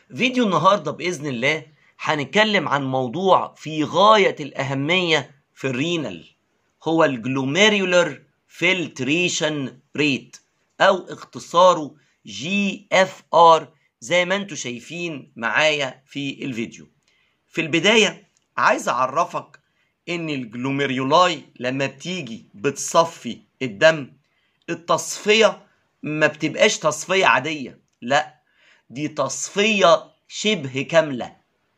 فيديو النهارده باذن الله هنتكلم عن موضوع في غايه الاهميه في الرينال هو الجلوميريولر فلتريشن ريت او اختصاره جي اف ار زي ما انتم شايفين معايا في الفيديو في البدايه عايز اعرفك ان الجلوميريولاي لما بتيجي بتصفي الدم التصفيه ما بتبقاش تصفيه عاديه لا دي تصفيه شبه كامله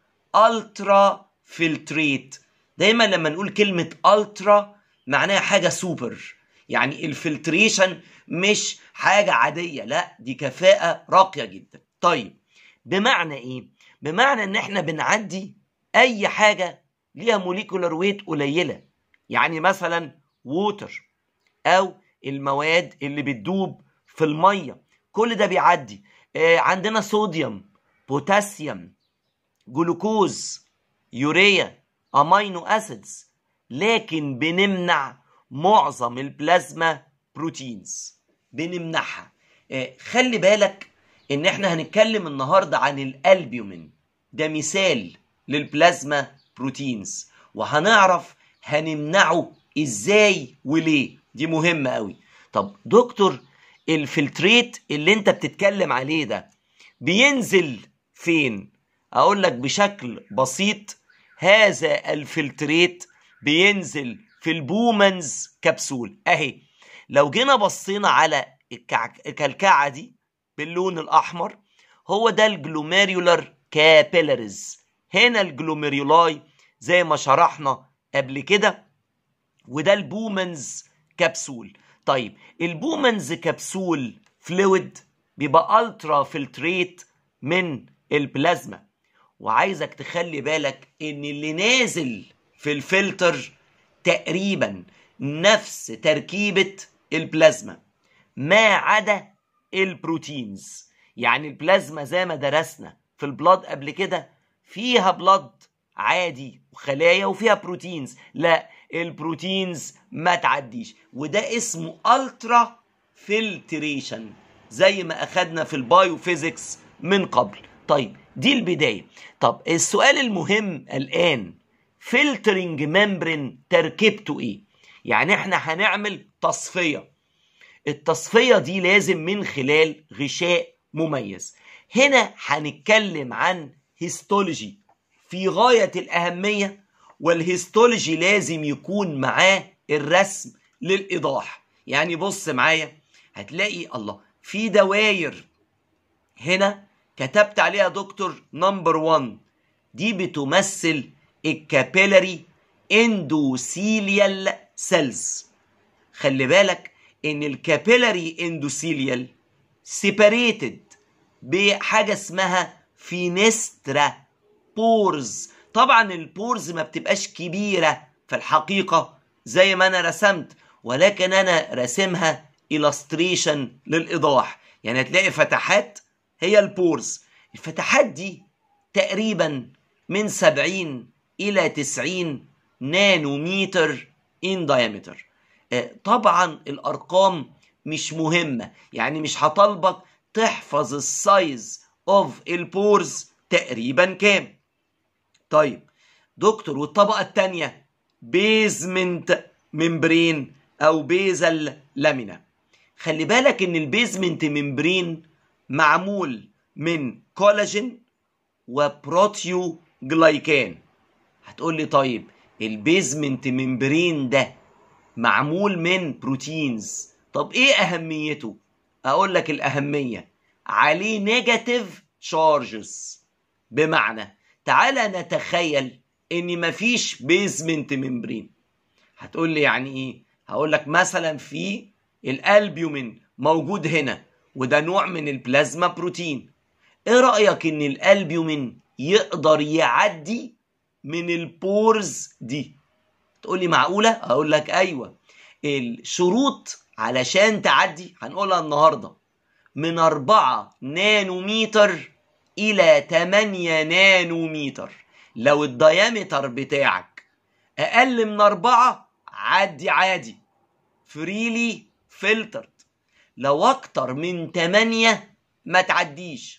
الترا فلتريت دايما لما نقول كلمه الترا معناها حاجه سوبر يعني الفلتريشن مش حاجه عاديه لا دي كفاءه راقيه جدا طيب بمعنى ايه بمعنى ان احنا بنعدي اي حاجه ليها موليكولار ويت قليله يعني مثلا ووتر او المواد اللي بتدوب في الميه كل ده بيعدي آه عندنا صوديوم بوتاسيوم جلوكوز يوريا امينو اسيدز لكن بنمنع معظم البلازما بروتينز بنمنعها آه خلي بالك ان احنا هنتكلم النهارده عن الالبيومين ده مثال للبلازما بروتينز وهنعرف هنمنعه ازاي وليه دي مهمة قوي طب دكتور الفلتريت اللي انت بتتكلم عليه ده بينزل فين اقول لك بشكل بسيط هذا الفلتريت بينزل في البومنز كبسول اهي لو جينا بصينا على الكلكعة دي باللون الاحمر هو ده الجلوميريولار كابيلاريز هنا الجلوميريولاي زي ما شرحنا قبل كده وده البومنز كبسول طيب البومنز كبسول فلويد بيبقى الترا فلتريت من البلازما وعايزك تخلي بالك ان اللي نازل في الفلتر تقريبا نفس تركيبة البلازما ما عدا البروتينز يعني البلازما زي ما درسنا في البلاد قبل كده فيها بلاد عادي وخلايا وفيها بروتينز لا البروتينز ما تعديش وده اسمه الترا فلتريشن زي ما اخدنا في البايوفيزيكس من قبل طيب دي البدايه طب السؤال المهم الان فلترنج ممبرين تركيبته ايه يعني احنا هنعمل تصفيه التصفيه دي لازم من خلال غشاء مميز هنا هنتكلم عن هيستولوجي في غايه الاهميه والهيستولوجي لازم يكون معاه الرسم للايضاح يعني بص معايا هتلاقي الله في دواير هنا كتبت عليها دكتور نمبر 1 دي بتمثل الكابيلاري اندوثيليال سيلز خلي بالك ان الكابيلاري اندوثيليال سيباريتد بحاجه اسمها فينسترا بورز طبعا البورز ما بتبقاش كبيرة في الحقيقة زي ما أنا رسمت ولكن أنا راسمها illustration للإيضاح يعني هتلاقي فتحات هي البورز الفتحات دي تقريبا من 70 إلى 90 نانومتر in diameter طبعا الأرقام مش مهمة يعني مش هطالبك تحفظ السايز اوف البورز تقريبا كام طيب دكتور والطبقة التانية بيزمنت ممبرين أو بيزل لامينا خلي بالك إن البيزمنت ممبرين معمول من كولاجين وبروتيو جلايكان هتقول لي طيب البيزمنت ممبرين ده معمول من بروتينز طب ايه اهميته اقول لك الاهميه عليه نيجاتيف تشارجز بمعنى تعالى نتخيل ان مفيش بيزمنت ممبرين هتقول لي يعني ايه هقول لك مثلا في الالبيومين موجود هنا وده نوع من البلازما بروتين ايه رايك ان الالبيومين يقدر يعدي من البورز دي تقول لي معقوله اقول لك ايوه الشروط علشان تعدي هنقولها النهارده من 4 نانومتر الى 8 نانومتر لو الديامتر بتاعك اقل من 4 عدي عادي فريلي فلترد لو اكتر من 8 ما تعديش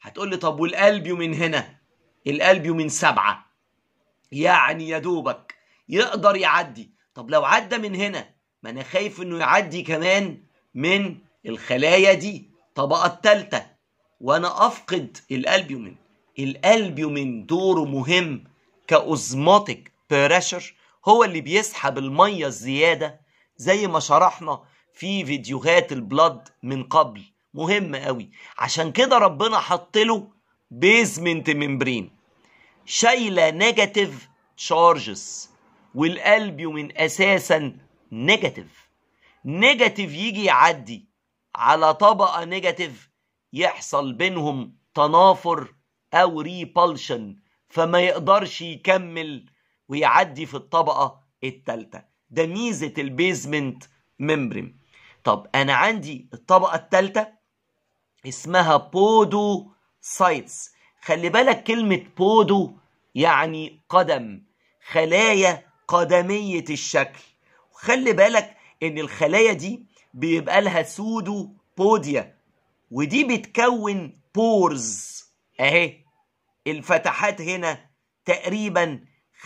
هتقول لي طب والالبيومين هنا الالبيومين سبعة يعني يا دوبك يقدر يعدي طب لو عدى من هنا ما انا خايف انه يعدي كمان من الخلايا دي الطبقة التالتة وانا افقد الالبيومين الالبيومين دوره مهم كأوزماتيك بريشر هو اللي بيسحب المية الزيادة زي ما شرحنا في فيديوهات البلد من قبل مهم قوي عشان كده ربنا حط له بيزمنت ممبرين شايله نيجاتيف تشارجز والالبيومين اساسا نيجاتيف نيجاتيف يجي يعدي على طبقه نيجاتيف يحصل بينهم تنافر او ريبالشن فما يقدرش يكمل ويعدي في الطبقه الثالثه ده ميزه البيزمنت ممبرين طب انا عندي الطبقه الثالثه اسمها بودو سايتس خلي بالك كلمه بودو يعني قدم خلايا قدميه الشكل وخلي بالك ان الخلايا دي بيبقى لها سودو بوديا ودي بتكون بورز اهي الفتحات هنا تقريبا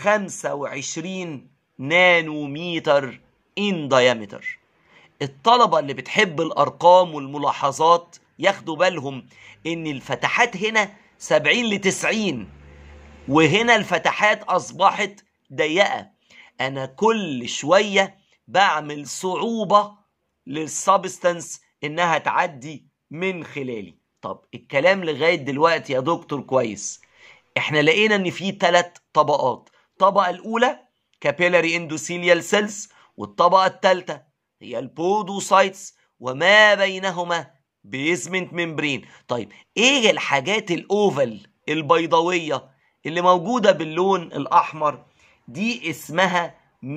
25 نانومتر ان دايمتر الطلبة اللي بتحب الأرقام والملاحظات ياخدوا بالهم إن الفتحات هنا 70 ل 90 وهنا الفتحات أصبحت ضيقة أنا كل شوية بعمل صعوبة للسبستنس إنها تعدي من خلالي طب الكلام لغاية دلوقتي يا دكتور كويس احنا لقينا ان في ثلاث طبقات الطبقة الأولى كابيلاري اندوثيليال سيلز والطبقة الثالثة هي البودوسايتس وما بينهما بيزمنت ممبرين طيب ايه الحاجات الاوفل البيضاوية اللي موجودة باللون الأحمر دي اسمها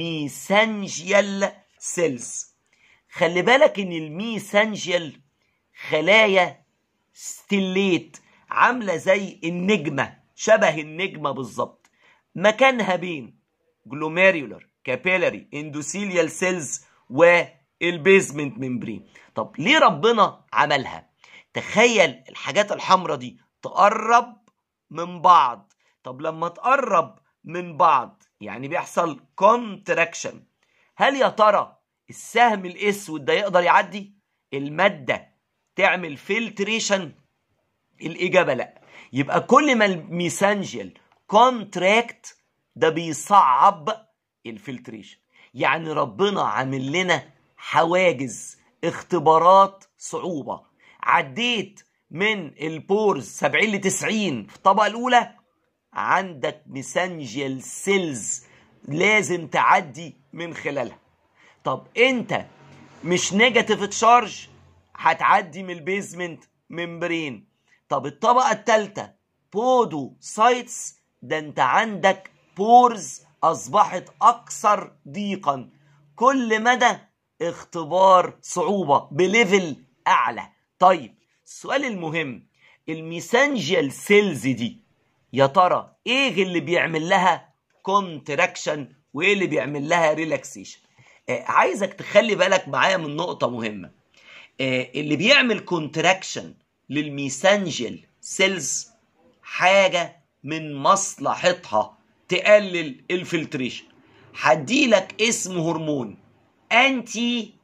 ميسانجيال سيلز خلي بالك ان الميسانجيال خلايا ستيليت عاملة زي النجمة شبه النجمة بالظبط مكانها بين جلوميريولر كابيلاري اندوثيليال سيلز والبيزمنت ممبرين طب ليه ربنا عملها تخيل الحاجات الحمراء دي تقرب من بعض طب لما تقرب من بعض يعني بيحصل كونتراكشن هل يا ترى السهم الاسود ده يقدر يعدي المادة تعمل فلتريشن الإجابة لا يبقى كل ما الميسانجيال كونتراكت ده بيصعب الفلتريشن يعني ربنا عامل لنا حواجز اختبارات صعوبة عديت من البورز 70 ل 90 في الطبقة الأولى عندك ميسانجيال سيلز لازم تعدي من خلالها طب انت مش نيجاتيف تشارج هتعدي من البيزمنت ممبرين طب الطبقة الثالثة بودو سايتس ده انت عندك بورز اصبحت اكثر ضيقا كل مدى اختبار صعوبة بليفل اعلى طيب السؤال المهم الميسانجيال سيلز دي يا ترى ايه اللي بيعمل لها كونتراكشن وايه اللي بيعمل لها ريلاكسيشن آه عايزك تخلي بالك معايا من نقطة مهمة آه اللي بيعمل كونتراكشن للميسانجيال سيلز حاجة من مصلحتها تقلل الفلتريشن هديلك اسم هرمون انتي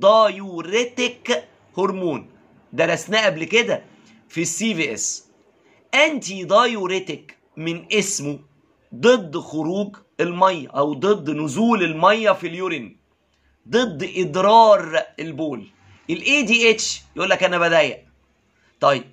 دايوريتك هرمون درسناه قبل كده في السي في اس انتي دايوريتك من اسمه ضد خروج الميه او ضد نزول الميه في اليورين ضد اضرار البول الاي دي اتش يقول لك انا بضايق طيب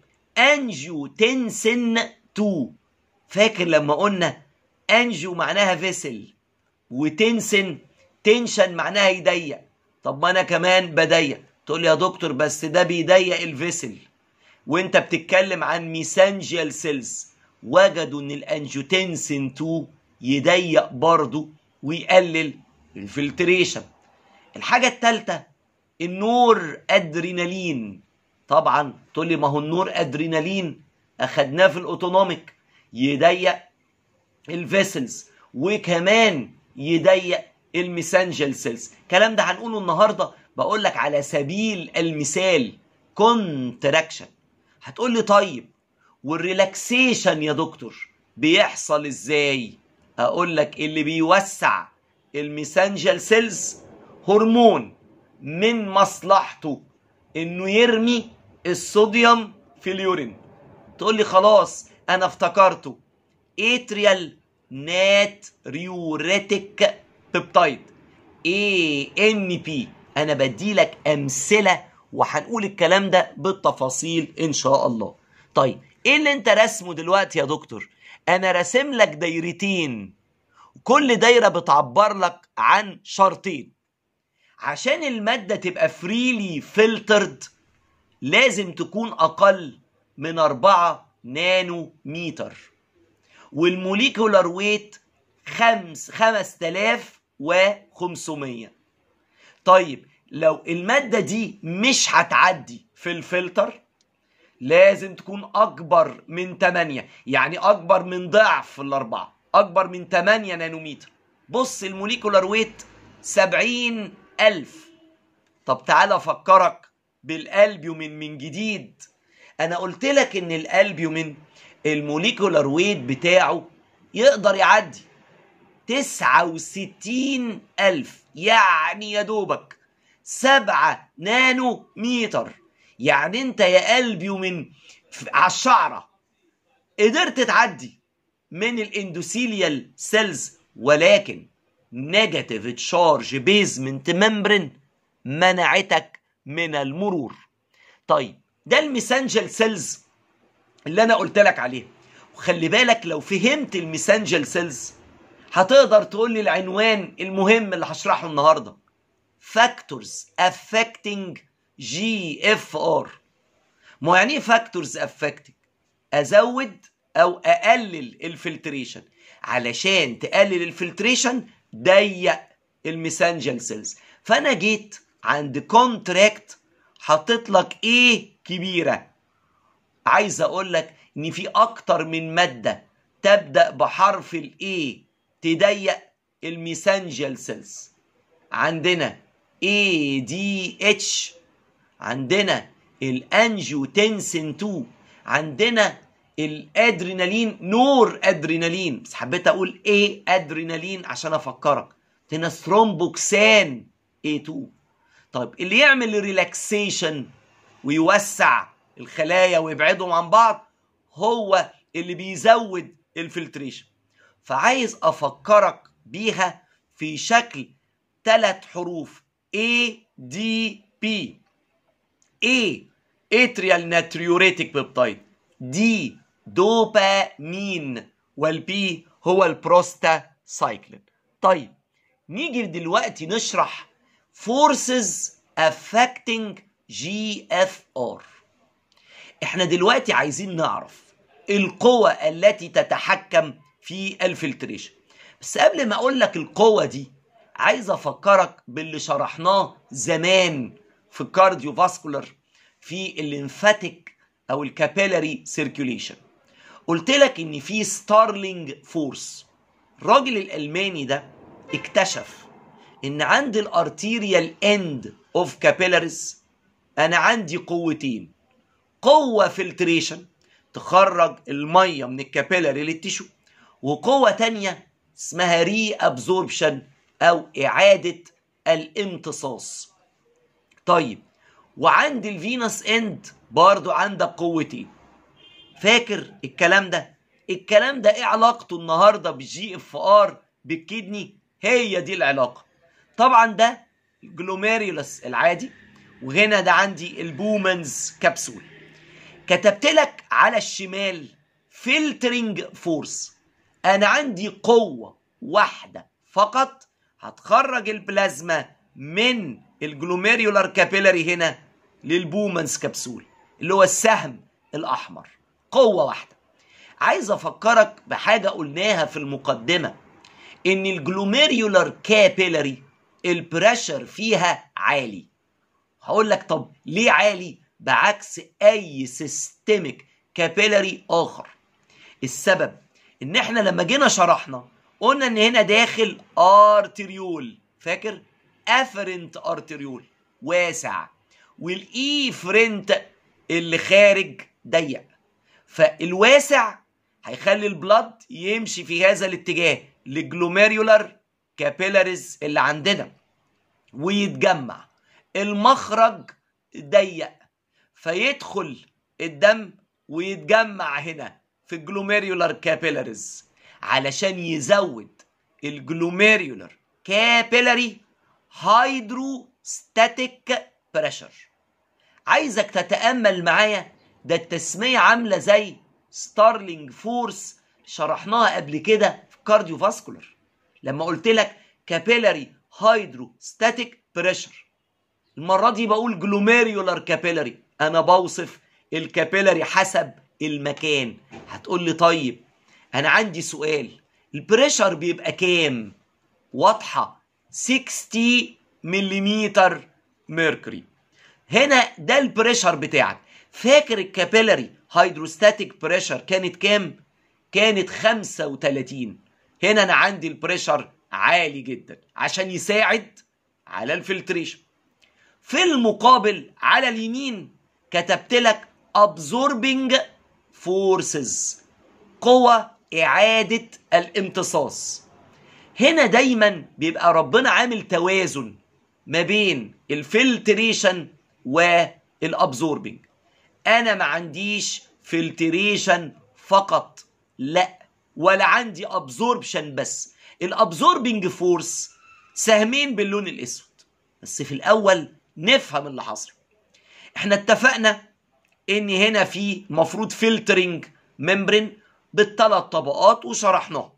انجيوتنسن 2 فاكر لما قلنا انجيو معناها فيسل وتنسن تنشن معناها يضيق طب ما انا كمان بضيق تقول لي يا دكتور بس ده بيضيق الفيسل وانت بتتكلم عن ميسانجيال سيلز وجدوا ان الانجيوتنسن 2 يضيق برضه ويقلل الفلتريشن الحاجه الثالثه النور ادرينالين طبعا تقول لي ما هو النور ادرينالين اخدناه في الاوتونوميك يضيق الفيسلز وكمان يضيق الميسانجل سيلز الكلام ده هنقوله النهارده بقول لك على سبيل المثال كونتراكشن هتقول لي طيب والريلاكسيشن يا دكتور بيحصل ازاي اقول لك اللي بيوسع الميسنجل سيلز هرمون من مصلحته انه يرمي الصوديوم في اليورين تقول لي خلاص انا افتكرته اتريال ناتريوريتك بيبتايد اي ان بي انا بدي لك امثله وهنقول الكلام ده بالتفاصيل ان شاء الله طيب ايه اللي انت رسمه دلوقتي يا دكتور انا راسم لك دايرتين كل دايره بتعبر لك عن شرطين عشان الماده تبقى فريلي فلترد لازم تكون اقل من 4 نانو متر والموليكولار ويت خمس 5500 طيب لو المادة دي مش هتعدي في الفلتر لازم تكون أكبر من 8 يعني أكبر من ضعف الأربعة أكبر من 8 نانومتر بص الموليكولار ويت 70 ألف طب تعالى أفكرك بالألبيومين من جديد أنا قلت لك إن الألبيومين الموليكولار ويت بتاعه يقدر يعدي 69 ألف يعني يا دوبك سبعة نانو متر يعني انت يا قلبي ومن على الشعرة قدرت تعدي من الاندوثيليال سيلز ولكن نيجاتيف تشارج بيزمنت ممبرين منعتك من المرور طيب ده الميسنجل سيلز اللي انا قلت لك عليه وخلي بالك لو فهمت الميسنجل سيلز هتقدر تقول لي العنوان المهم اللي هشرحه النهارده factors affecting GFR ما يعني ايه factors affecting ازود او اقلل الفلتريشن علشان تقلل الفلتريشن ضيق الميسنجل سيلز فانا جيت عند كونتراكت حطيت لك ايه كبيره عايز اقول لك ان في اكتر من ماده تبدا بحرف الاي تضيق الميسنجل سيلز عندنا ADH عندنا الانجيوتنسين 2 عندنا الادرينالين نور ادرينالين بس حبيت اقول ايه ادرينالين عشان افكرك عندنا ثرومبوكسان A2 طيب اللي يعمل ريلاكسيشن ويوسع الخلايا ويبعدهم عن بعض هو اللي بيزود الفلتريشن فعايز افكرك بيها في شكل ثلاث حروف A D P A اتريال ناتريوريتك بيبتايد D دوبامين والبي هو البروستا سايكلين طيب نيجي دلوقتي نشرح forces affecting GFR احنا دلوقتي عايزين نعرف القوة التي تتحكم في الفلتريشن بس قبل ما اقول لك القوة دي عايز افكرك باللي شرحناه زمان في الكارديو فاسكولار في الليمفاتيك او الكابيلاري سيركيوليشن قلت لك ان في ستارلينج فورس الراجل الالماني ده اكتشف ان عند الارتيريال اند اوف كابيلاريز انا عندي قوتين قوه فلتريشن تخرج الميه من الكابيلاري للتيشو وقوه تانية اسمها ري ابزوربشن او اعاده الامتصاص طيب وعند الفينس اند برضو عندك قوتين فاكر الكلام ده الكلام ده ايه علاقته النهارده بالجي اف ار بالكدني هي دي العلاقه طبعا ده الجلوميريولس العادي وهنا ده عندي البومنز كبسول كتبت لك على الشمال فلترنج فورس انا عندي قوه واحده فقط هتخرج البلازما من الجلوميريولار كابيلاري هنا للبومنز كبسول اللي هو السهم الاحمر قوه واحده عايز افكرك بحاجه قلناها في المقدمه ان الجلوميريولار كابيلاري البريشر فيها عالي هقول لك طب ليه عالي بعكس اي سيستميك كابيلاري اخر السبب ان احنا لما جينا شرحنا قلنا ان هنا داخل ارتريول فاكر افرنت ارتريول واسع والايفرنت اللي خارج ضيق فالواسع هيخلي البلد يمشي في هذا الاتجاه للجلوميريولار كابيلاريز اللي عندنا ويتجمع المخرج ضيق فيدخل الدم ويتجمع هنا في الجلوميريولار كابيلاريز علشان يزود الجلوميريولار كابيلاري هيدروستاتيك بريشر عايزك تتامل معايا ده التسميه عامله زي ستارلينج فورس شرحناها قبل كده في كارديو فاسكولار لما قلت لك كابيلاري هيدروستاتيك بريشر المره دي بقول جلوميريولار كابيلاري انا بوصف الكابيلاري حسب المكان هتقول لي طيب انا عندي سؤال البريشر بيبقى كام واضحه 60 ملم ميركوري هنا ده البريشر بتاعك فاكر الكابيلاري هيدروستاتيك بريشر كانت كام كانت 35 هنا انا عندي البريشر عالي جدا عشان يساعد على الفلتريشن في المقابل على اليمين كتبت لك absorbing forces قوة إعادة الامتصاص هنا دايما بيبقى ربنا عامل توازن ما بين الفلتريشن والابزوربنج انا ما عنديش فلتريشن فقط لا ولا عندي ابزوربشن بس الابزوربنج فورس سهمين باللون الاسود بس في الاول نفهم اللي حصل احنا اتفقنا ان هنا في مفروض فلترنج ممبرين بالثلاث طبقات وشرحناه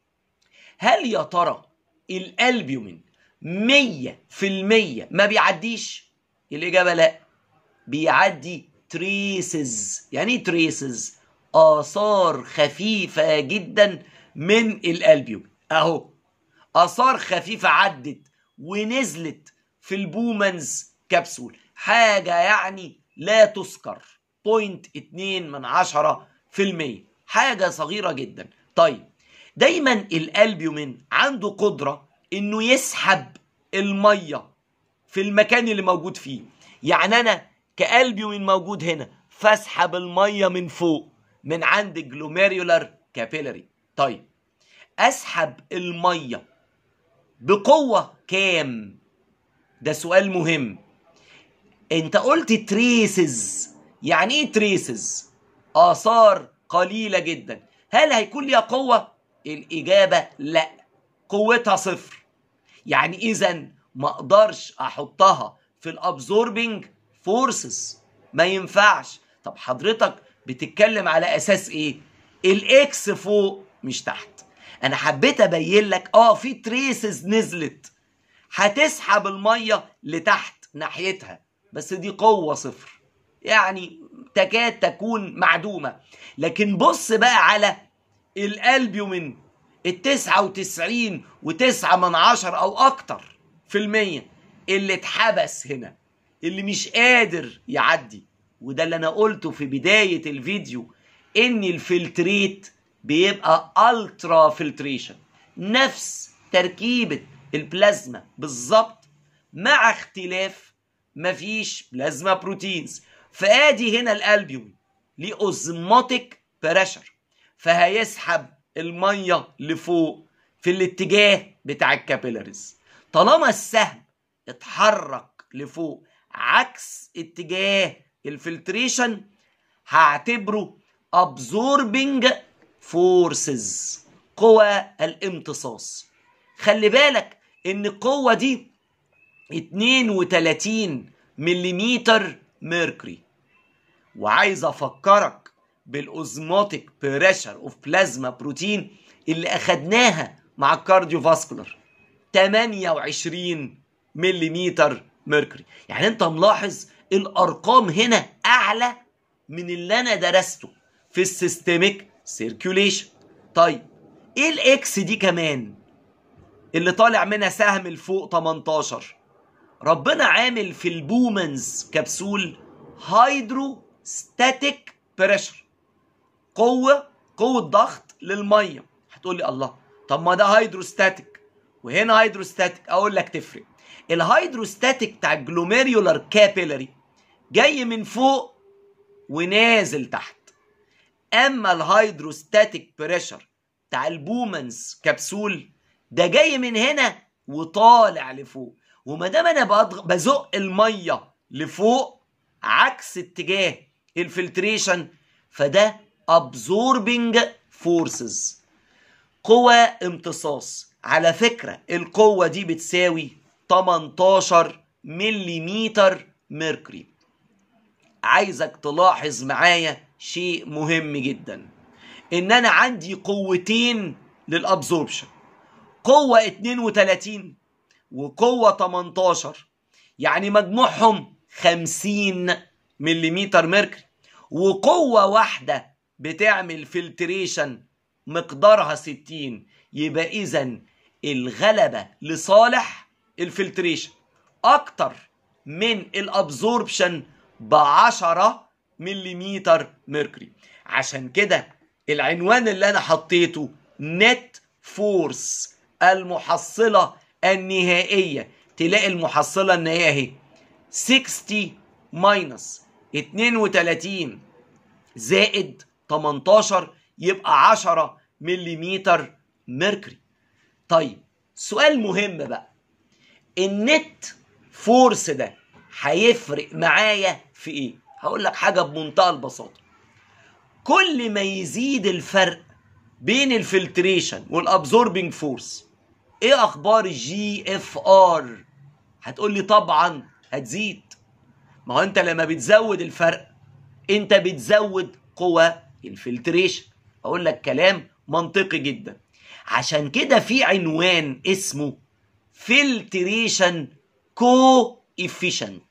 هل يا ترى الالبيومين مية في المية ما بيعديش الإجابة لا بيعدي تريسز يعني ايه تريسز آثار خفيفة جدا من الألبيوم أهو آثار خفيفة عدت ونزلت في البومنز كبسول حاجة يعني لا تذكر بوينت اتنين من عشرة في المية حاجة صغيرة جدا طيب دايما الألبيومين عنده قدرة انه يسحب المية في المكان اللي موجود فيه يعني انا كألبيومين موجود هنا فاسحب المية من فوق من عند الجلوميريولار كابيلاري طيب اسحب المية بقوة كام ده سؤال مهم انت قلت تريسز يعني ايه تريسز اثار قليلة جدا هل هيكون ليها قوة الاجابة لا قوتها صفر يعني اذا ما اقدرش احطها في الابزوربنج فورسز ما ينفعش طب حضرتك بتتكلم على اساس ايه الاكس فوق مش تحت انا حبيت ابين لك اه في تريسز نزلت هتسحب الميه لتحت ناحيتها بس دي قوه صفر يعني تكاد تكون معدومه لكن بص بقى على الالبيومين التسعة وتسعين وتسعة من عشر أو أكتر في المية اللي اتحبس هنا اللي مش قادر يعدي وده اللي أنا قلته في بداية الفيديو إن الفلتريت بيبقى ألترا فلتريشن نفس تركيبة البلازما بالظبط مع اختلاف مفيش بلازما بروتينز فادي هنا الالبيوم ليه اوزموتيك بريشر فهيسحب الميه لفوق في الاتجاه بتاع الكابيلاريز طالما السهم اتحرك لفوق عكس اتجاه الفلتريشن هعتبره absorbing forces قوى الامتصاص خلي بالك ان القوة دي 32 ملم ميركوري وعايز افكرك بالاوزموتيك بريشر اوف بلازما بروتين اللي اخدناها مع الكارديو فاسكولار 28 ملم ميركوري يعني انت ملاحظ الارقام هنا اعلى من اللي انا درسته في السيستميك سيركيوليشن طيب ايه الاكس دي كمان اللي طالع منها سهم لفوق 18 ربنا عامل في البومنز كبسول هيدرو ستاتيك بريشر قوه قوه ضغط للميه هتقول لي الله طب ما ده هيدروستاتيك وهنا هيدروستاتيك اقول لك تفرق الهيدروستاتيك بتاع الجلوميريولار كابيلاري جاي من فوق ونازل تحت اما الهيدروستاتيك بريشر بتاع البومنز كبسول ده جاي من هنا وطالع لفوق وما دام انا بضغ- بزق الميه لفوق عكس اتجاه الفلتريشن فده absorbing forces قوة امتصاص على فكرة القوة دي بتساوي 18 مليمتر ميركوري عايزك تلاحظ معايا شيء مهم جدا ان انا عندي قوتين للابزوربشن قوة 32 وقوة 18 يعني مجموعهم 50 مليمتر ميركوري وقوة واحدة بتعمل فلتريشن مقدارها 60 يبقى اذا الغلبة لصالح الفلتريشن اكتر من الابزوربشن ب 10 مليمتر ميركوري عشان كده العنوان اللي انا حطيته نت فورس المحصلة النهائية تلاقي المحصلة النهائية اهي 60 ماينس 32 زائد 18 يبقى 10 مليمتر ميركوري طيب سؤال مهم بقى النت فورس ده هيفرق معايا في ايه هقول لك حاجه بمنتهى البساطه كل ما يزيد الفرق بين الفلتريشن والابزوربنج فورس ايه اخبار الجي اف ار هتقول لي طبعا هتزيد ما هو انت لما بتزود الفرق انت بتزود قوى الفلتريشن اقول لك كلام منطقي جدا عشان كده في عنوان اسمه فلتريشن كو افيشنت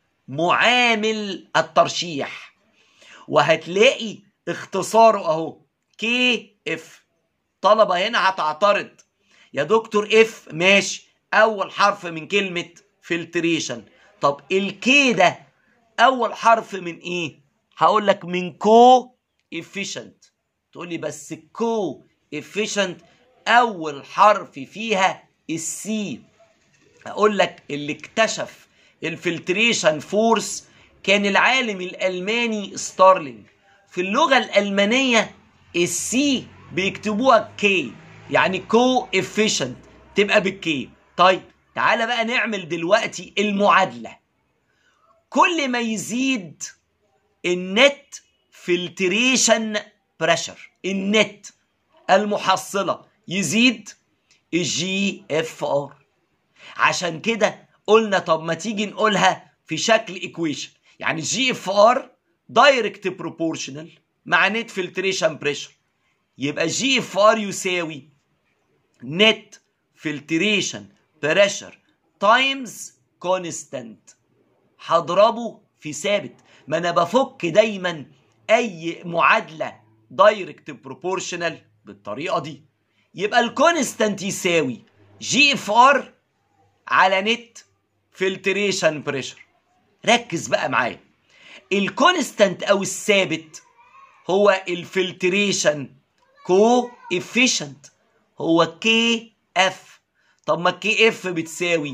معامل الترشيح وهتلاقي اختصاره اهو كي اف طلبه هنا هتعترض يا دكتور اف ماشي اول حرف من كلمه فلتريشن طب الكي ده اول حرف من ايه هقول لك من كو افيشنت تقول لي بس كو افيشنت اول حرف فيها السي اقول لك اللي اكتشف الفلتريشن فورس كان العالم الالماني ستارلينج في اللغه الالمانيه السي بيكتبوها كي يعني كو افيشنت تبقى بالكي طيب تعالى بقى نعمل دلوقتي المعادله كل ما يزيد النت فلتريشن بريشر النت المحصله يزيد الجي اف ار عشان كده قلنا طب ما تيجي نقولها في شكل ايكويشن يعني جي اف ار دايركت بروبورشنال مع نت فلتريشن بريشر يبقى جي اف ار يساوي نت فلتريشن بريشر تايمز كونستانت هضربه في ثابت ما انا بفك دايما اي معادله دايركت بروبورشنال بالطريقه دي يبقى الكونستانت يساوي جي اف ار على نت فلتريشن بريشر ركز بقى معايا الكونستانت او الثابت هو الفلتريشن كو افيشنت هو كي اف طب ما كي اف بتساوي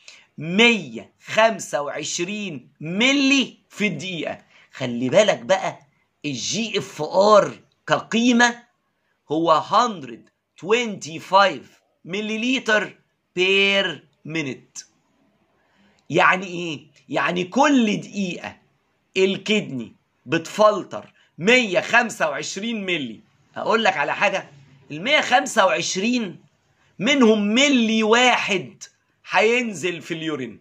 125 ملي في الدقيقة خلي بالك بقى الجي اف ار كقيمة هو 125 مليليتر بير مينت يعني ايه يعني كل دقيقة الكدني بتفلتر 125 ملي هقول لك على حاجة ال 125 منهم ملي واحد هينزل في اليورين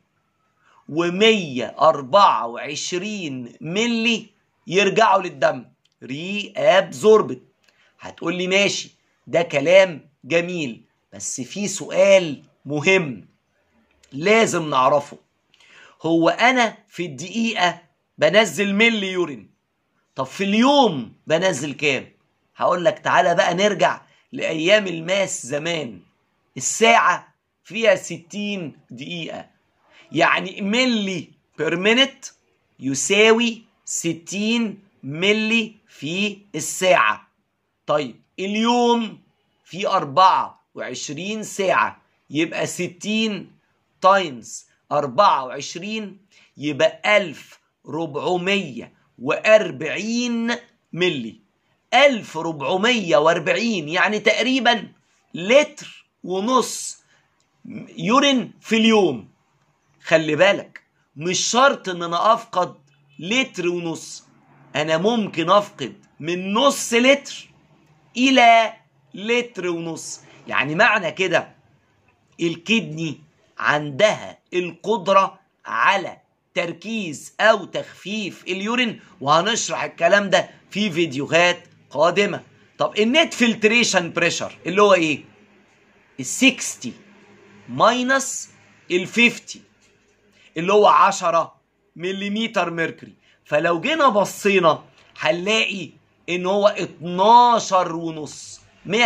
و124 ملي يرجعوا للدم ري ابزوربت هتقول لي ماشي ده كلام جميل بس في سؤال مهم لازم نعرفه هو انا في الدقيقة بنزل ملي يورين طب في اليوم بنزل كام هقول لك تعالى بقى نرجع لأيام الماس زمان الساعة فيها 60 دقيقة يعني ملي بير مينت يساوي 60 ملي في الساعة طيب اليوم في 24 ساعة يبقى 60 تايمز 24 يبقى 1440 ملي 1440 يعني تقريبا لتر ونص يورين في اليوم خلي بالك مش شرط ان انا افقد لتر ونص انا ممكن افقد من نص لتر الى لتر ونص يعني معنى كده الكدني عندها القدرة على تركيز او تخفيف اليورين وهنشرح الكلام ده في فيديوهات قادمة طب النت فلتريشن بريشر اللي هو ايه ال 60 ماينس ال 50 اللي هو 10 ملم ميركوري فلو جينا بصينا هنلاقي ان هو 12 ونص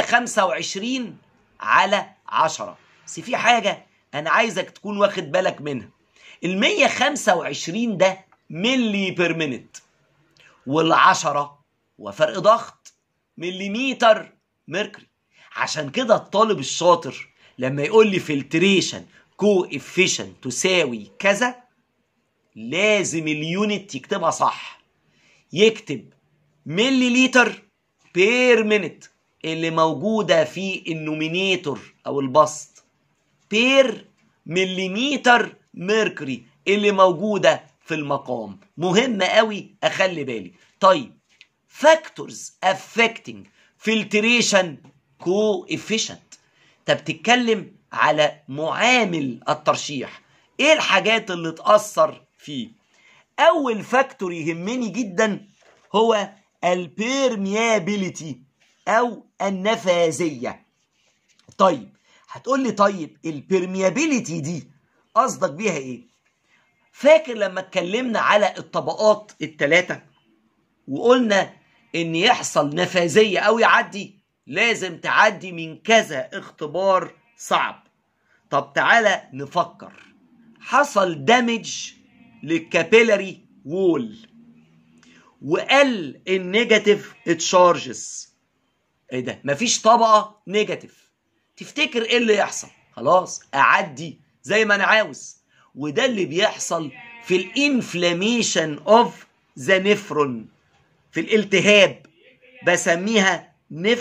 125 على 10 بس في حاجة انا عايزك تكون واخد بالك منها ال 125 ده ملي بير مينت والعشرة وفرق ضغط مليمتر ميركوري عشان كده الطالب الشاطر لما يقول لي فلتريشن كو افيشن تساوي كذا لازم اليونت يكتبها صح يكتب ملي لتر بير مينت اللي موجوده في النومينيتور او البسط بير مليمتر ميركوري اللي موجوده في المقام مهم قوي اخلي بالي طيب فاكتورز affecting filtration coefficient انت بتتكلم على معامل الترشيح ايه الحاجات اللي تأثر فيه اول فاكتور يهمني جدا هو البيرميابيليتي او النفاذية طيب هتقول لي طيب البيرميابيليتي دي قصدك بيها ايه فاكر لما اتكلمنا على الطبقات الثلاثة وقلنا ان يحصل نفاذية او يعدي لازم تعدي من كذا اختبار صعب طب تعالى نفكر حصل دامج للكابيلاري وول وقل النيجاتيف تشارجز ايه ده مفيش طبقه نيجاتيف تفتكر ايه اللي يحصل خلاص اعدي زي ما انا عاوز وده اللي بيحصل في الانفلاميشن اوف ذا نفرون في الالتهاب بسميها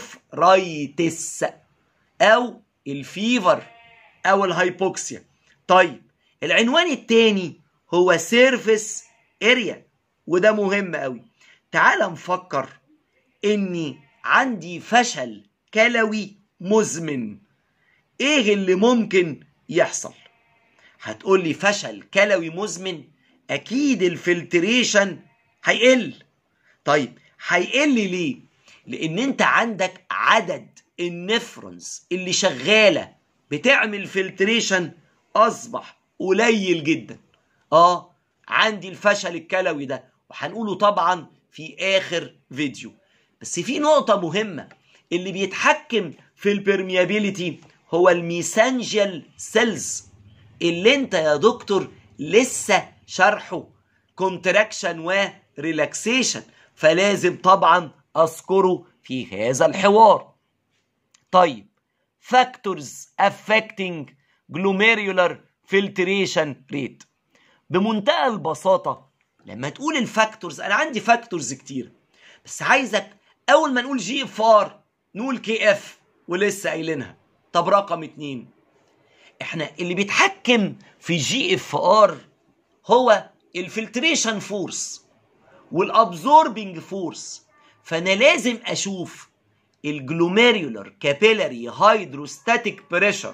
نفرايتس او الفيفر او الهايبوكسيا طيب العنوان التاني هو سيرفيس اريا وده مهم قوي تعال نفكر اني عندي فشل كلوي مزمن ايه اللي ممكن يحصل هتقول لي فشل كلوي مزمن اكيد الفلتريشن هيقل طيب هيقل ليه لان انت عندك عدد النفرونز اللي شغاله بتعمل فلتريشن اصبح قليل جدا اه عندي الفشل الكلوي ده وهنقوله طبعا في اخر فيديو بس في نقطه مهمه اللي بيتحكم في البرميابيليتي هو الميسانجيال سيلز اللي انت يا دكتور لسه شرحه كونتراكشن وريلاكسيشن فلازم طبعا اذكره في هذا الحوار طيب factors affecting glomerular filtration rate بمنتهى البساطة لما تقول الفاكتورز أنا عندي فاكتورز كتير بس عايزك أول ما نقول جي اف ار نقول كي اف ولسه قايلينها طب رقم اتنين احنا اللي بيتحكم في جي اف ار هو الفلتريشن فورس والابزوربنج فورس فانا لازم اشوف الجلوميريولار كابيلاري هيدروستاتيك بريشر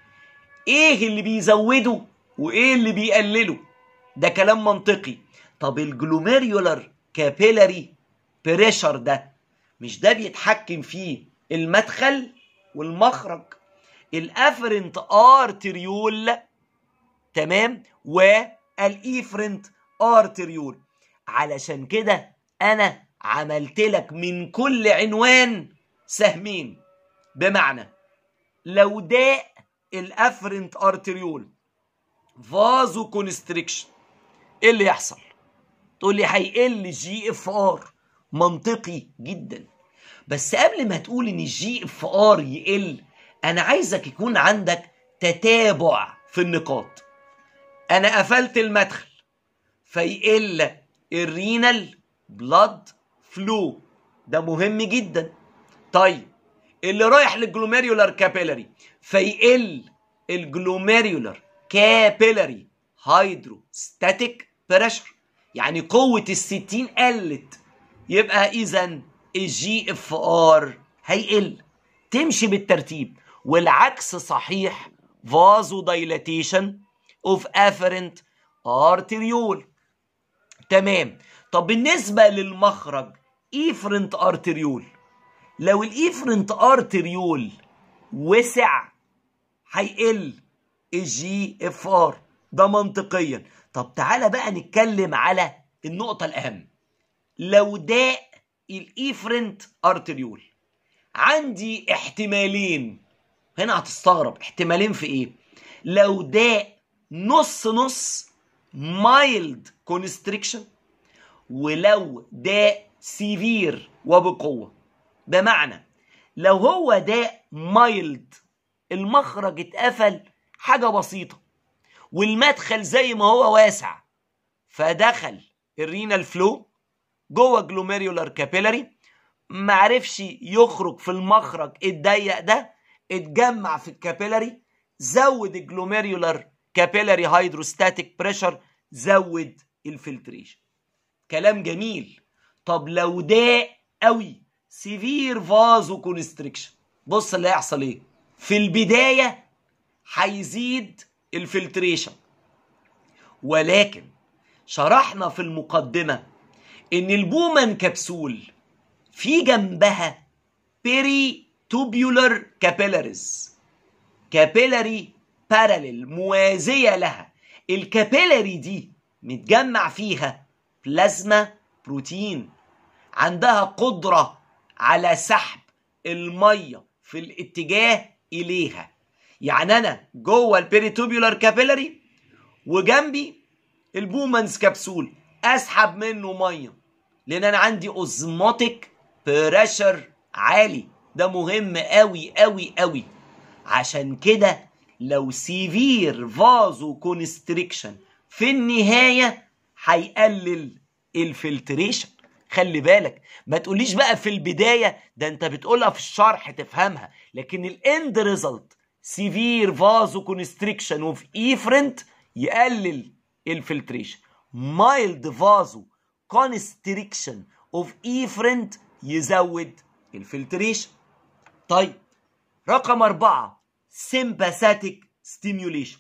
ايه اللي بيزوده وايه اللي بيقلله ده كلام منطقي طب الجلوميريولار كابيلاري بريشر ده مش ده بيتحكم فيه المدخل والمخرج الافرنت ارتريول تمام والايفرنت ارتريول علشان كده انا عملت لك من كل عنوان سهمين بمعنى لو ده الافرنت ارتريول فازو كونستريكشن ايه اللي يحصل تقول لي هيقل جي اف ار منطقي جدا بس قبل ما تقول ان الجي اف ار يقل انا عايزك يكون عندك تتابع في النقاط انا قفلت المدخل فيقل الرينال بلاد فلو ده مهم جدا طيب اللي رايح للجلوميريولار كابيلاري فيقل الجلوميريولار كابيلاري هيدروستاتيك بريشر يعني قوة الستين قلت يبقى إذا الجي اف ار هيقل تمشي بالترتيب والعكس صحيح فازو دايلاتيشن اوف افرنت ارتريول تمام طب بالنسبة للمخرج ايفرنت ارتريول لو الايفرنت ارتريول وسع هيقل الجي اف ار ده منطقيا طب تعالى بقى نتكلم على النقطة الأهم لو ضاق الايفرنت ارتريول عندي احتمالين هنا هتستغرب احتمالين في ايه لو ضاق نص نص مايلد كونستريكشن ولو ضاق سيفير وبقوة بمعنى لو هو ضاق مايلد المخرج اتقفل حاجة بسيطة والمدخل زي ما هو واسع فدخل الرينال فلو جوه جلوميريولار كابيلاري معرفش يخرج في المخرج الضيق ده اتجمع في الكابيلاري زود الجلوميريولار كابيلاري هيدروستاتيك بريشر زود الفلتريشن كلام جميل طب لو ضاق قوي سيفير فازو كونستريكشن بص اللي هيحصل ايه في البدايه هيزيد الفلتريشن ولكن شرحنا في المقدمه ان البومان كبسول في جنبها بيري توبيولار كابيلاريز كابيلاري باراليل موازيه لها الكابيلاري دي متجمع فيها بلازما بروتين عندها قدره على سحب الميه في الاتجاه اليها يعني انا جوه البيريتوبيولار كابيلاري وجنبي البومانز كبسول اسحب منه ميه لان انا عندي اوزموتيك بريشر عالي ده مهم قوي قوي قوي عشان كده لو سيفير فازو كونستريكشن في النهايه هيقلل الفلتريشن خلي بالك ما تقوليش بقى في البدايه ده انت بتقولها في الشرح تفهمها لكن الاند ريزلت سيفير فازو كونستريكشن اوف ايفرنت يقلل الفلتريشن مايلد فازو كونستريكشن اوف ايفرنت يزود الفلتريشن طيب رقم أربعة سيمباثيك ستيميوليشن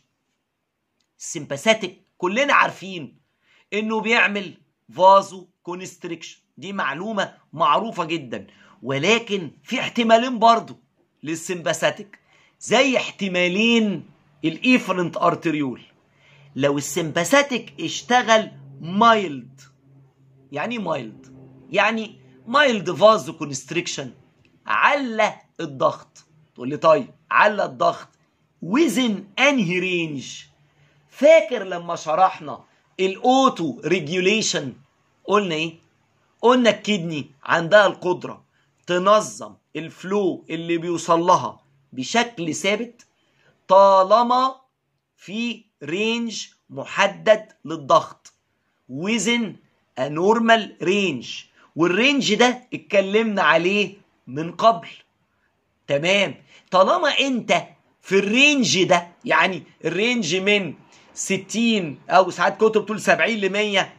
السيمباثيك كلنا عارفين انه بيعمل فازو كونستريكشن دي معلومة معروفة جدا ولكن في احتمالين برضو للسيمباثيك زي احتمالين الايفرنت ارتريول لو السيمباثيك اشتغل مايلد يعني مايلد يعني مايلد فازو كونستريكشن على الضغط تقول لي طيب على الضغط وزن انهي رينج فاكر لما شرحنا الاوتو ريجوليشن قلنا ايه قلنا الكدني عندها القدره تنظم الفلو اللي بيوصل لها بشكل ثابت طالما في رينج محدد للضغط وزن انورمال رينج والرينج ده اتكلمنا عليه من قبل تمام طالما انت في الرينج ده يعني الرينج من 60 او ساعات كتب تقول 70 ل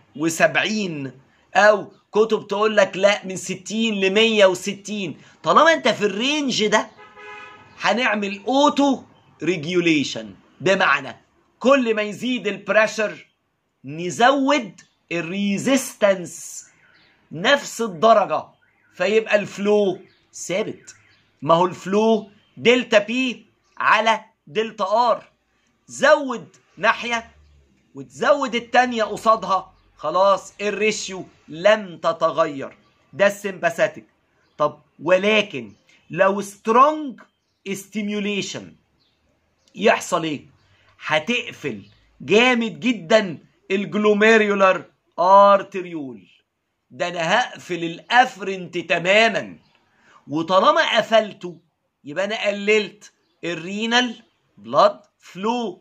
170 او كتب تقول لك لا من 60 ل 160 طالما انت في الرينج ده هنعمل اوتو ريجوليشن بمعنى كل ما يزيد البريشر نزود الريزيستنس نفس الدرجة فيبقى الفلو ثابت ما هو الفلو دلتا بي على دلتا ار زود ناحية وتزود التانية قصادها خلاص الريشيو لم تتغير ده السمباثيك طب ولكن لو سترونج ستيميوليشن يحصل ايه هتقفل جامد جدا الجلوميريولار ارتريول ده انا هقفل الافرنت تماما وطالما قفلته يبقى انا قللت الرينال بلاد فلو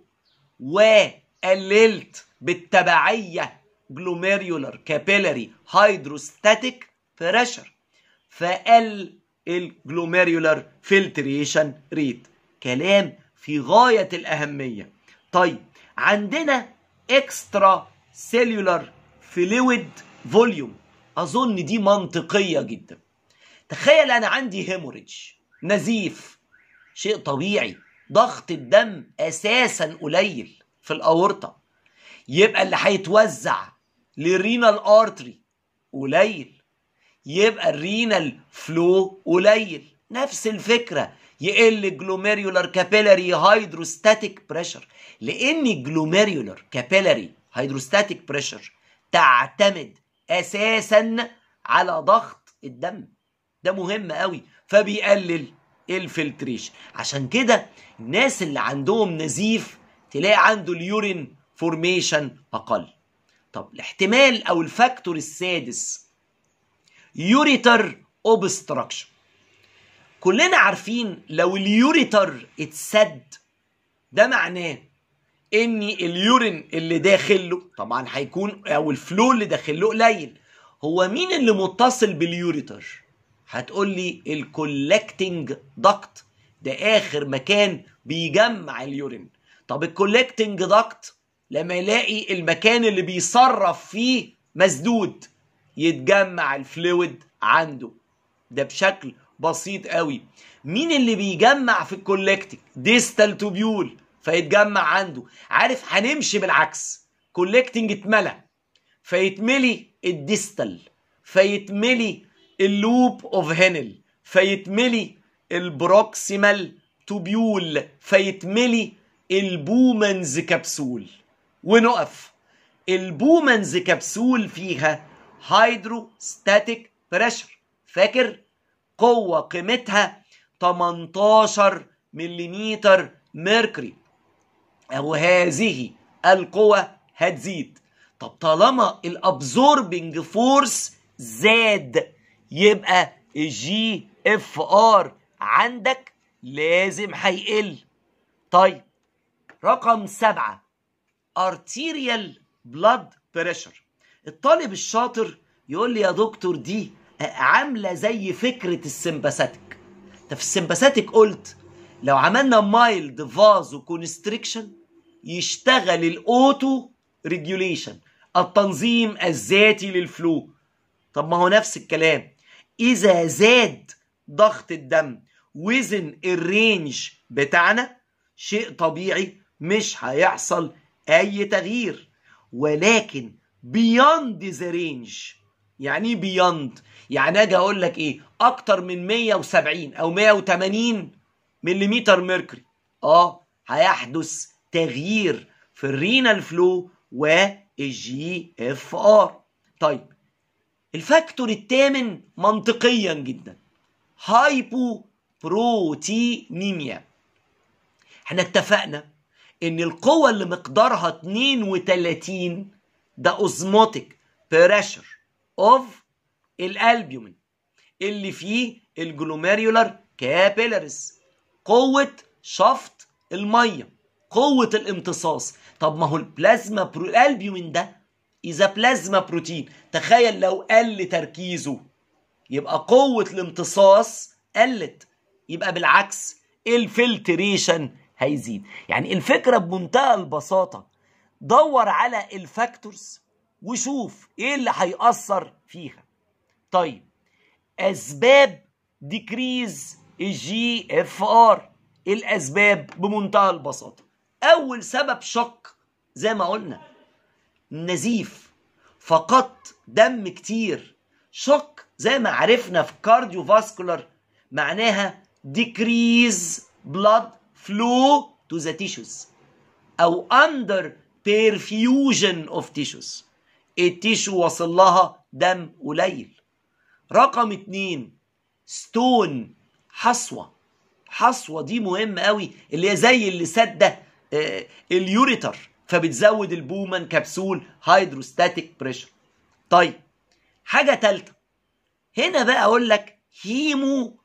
وقللت بالتبعيه جلوميريولار كابيلاري هيدروستاتيك بريشر فقل الجلوميريولار فلتريشن ريت كلام في غاية الأهمية طيب عندنا اكسترا سيلولار فلويد فوليوم أظن دي منطقية جدا تخيل أنا عندي هيموريدج نزيف شيء طبيعي ضغط الدم أساسا قليل في الأورطة يبقى اللي هيتوزع للرينال ارتري قليل يبقى الرينال فلو قليل نفس الفكره يقل الجلوميريولار كابيلاري هيدروستاتيك بريشر لان الجلوميريولار كابيلاري هيدروستاتيك بريشر تعتمد اساسا على ضغط الدم ده مهم قوي فبيقلل الفلتريشن عشان كده الناس اللي عندهم نزيف تلاقي عنده اليورين فورميشن اقل طب الاحتمال او الفاكتور السادس يوريتر اوبستراكشن كلنا عارفين لو اليوريتر اتسد ده معناه ان اليورين اللي داخل له طبعا هيكون او الفلو اللي داخل له قليل هو مين اللي متصل باليوريتر هتقول لي الكولكتنج دكت ده اخر مكان بيجمع اليورين طب الكولكتنج دكت لما يلاقي المكان اللي بيصرف فيه مسدود يتجمع الفلويد عنده ده بشكل بسيط قوي مين اللي بيجمع في الكولكتنج ديستال توبيول فيتجمع عنده عارف هنمشي بالعكس كولكتنج اتملى فيتملي الديستال فيتملي اللوب اوف هينل فيتملي البروكسيمال توبيول فيتملي البومنز كبسول ونقف البومنز كبسول فيها هيدروستاتيك بريشر فاكر قوة قيمتها 18 ملم ميركوري أو هذه القوة هتزيد طب طالما الابزوربنج فورس زاد يبقى الجي اف ار عندك لازم هيقل طيب رقم سبعة arterial blood pressure الطالب الشاطر يقول لي يا دكتور دي عاملة زي فكرة السمباثيك ده في السمباثيك قلت لو عملنا مايلد فازو كونستريكشن يشتغل الاوتو ريجوليشن التنظيم الذاتي للفلو طب ما هو نفس الكلام اذا زاد ضغط الدم وزن الرينج بتاعنا شيء طبيعي مش هيحصل اي تغيير ولكن بياند ذا رينج يعني ايه بياند يعني اجي اقول لك ايه اكتر من 170 او 180 ملم ميركوري اه هيحدث تغيير في الرينال فلو والجي اف ار طيب الفاكتور الثامن منطقيا جدا هايبو بروتينيميا احنا اتفقنا ان القوة اللي مقدارها 32 ده اوزموتيك بريشر اوف الالبيومين اللي فيه الجلوميريولار كابيلاريز قوة شفط المية قوة الامتصاص طب ما هو البلازما برو... الالبيومين ده اذا بلازما بروتين تخيل لو قل تركيزه يبقى قوة الامتصاص قلت يبقى بالعكس الفلتريشن هيزيد يعني الفكرة بمنتهى البساطة دور على الفاكتورز وشوف ايه اللي هيأثر فيها طيب اسباب ديكريز الجي اف ار الاسباب بمنتهى البساطة اول سبب شق زي ما قلنا نزيف فقدت دم كتير شق زي ما عرفنا في كارديو فاسكولار معناها decrease blood flow to the tissues او under perfusion of tissues التيشو وصل لها دم قليل رقم اتنين ستون حصوة حصوة دي مهمة قوي اللي هي زي اللي سدة آه اليوريتر فبتزود البومان كبسول هيدروستاتيك بريشر طيب حاجة تالتة هنا بقى اقول لك هيمو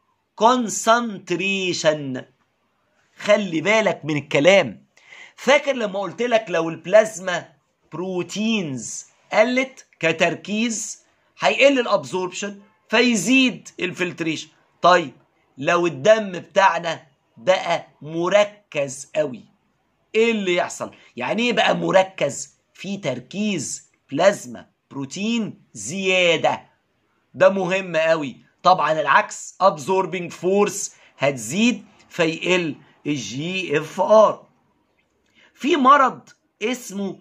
كونسنتريشن خلي بالك من الكلام فاكر لما قلت لك لو البلازما بروتينز قلت كتركيز هيقل الابزوربشن فيزيد الفلتريشن طيب لو الدم بتاعنا بقى مركز قوي ايه اللي يحصل يعني ايه بقى مركز في تركيز بلازما بروتين زياده ده مهم قوي طبعا العكس absorbing فورس هتزيد فيقل الجي اف ار في مرض اسمه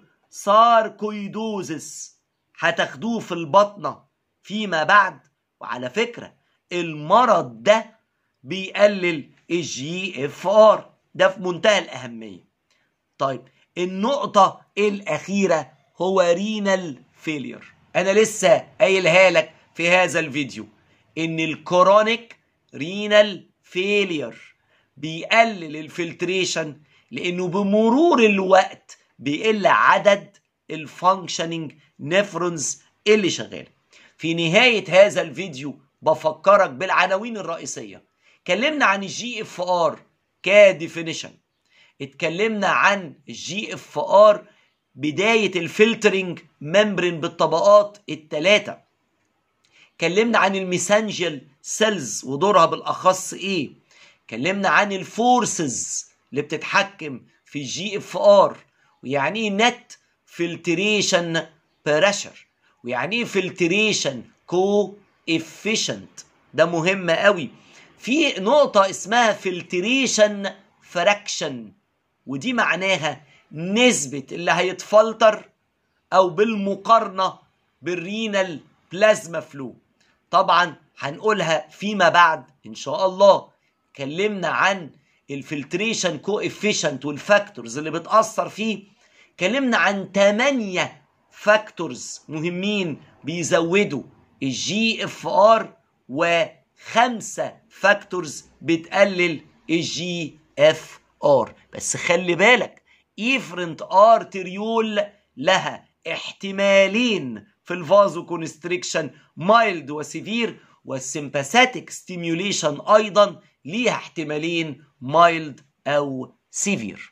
ساركويدوزس هتاخدوه في البطنه فيما بعد وعلى فكره المرض ده بيقلل الجي اف ار ده في منتهى الاهميه طيب النقطه الاخيره هو رينال فيلير انا لسه قايلها لك في هذا الفيديو ان الكرونيك رينال فيلير بيقلل الفلتريشن لانه بمرور الوقت بيقل عدد الفانكشننج نفرونز اللي شغاله في نهايه هذا الفيديو بفكرك بالعناوين الرئيسيه اتكلمنا عن الجي اف ار كديفينيشن اتكلمنا عن الجي اف ار بدايه الفلترنج ممبرين بالطبقات الثلاثه اتكلمنا عن الميسانجيال سيلز ودورها بالاخص ايه اتكلمنا عن الفورسز اللي بتتحكم في الجي اف ار ويعني ايه نت فلتريشن بريشر ويعني ايه فلتريشن كو افيشنت ده مهم قوي في نقطة اسمها فلتريشن فراكشن ودي معناها نسبة اللي هيتفلتر او بالمقارنة بالرينال بلازما فلو طبعا هنقولها فيما بعد ان شاء الله اتكلمنا عن الفلتريشن كو افيشنت والفاكتورز اللي بتأثر فيه اتكلمنا عن 8 فاكتورز مهمين بيزودوا الجي اف ار وخمسة فاكتورز بتقلل الجي اف ار بس خلي بالك ايفرنت ارتريول لها احتمالين في الفازو كونستريكشن مايلد وسيفير والسمباثيك ستيميوليشن ايضا ليها احتمالين مايلد او سيفير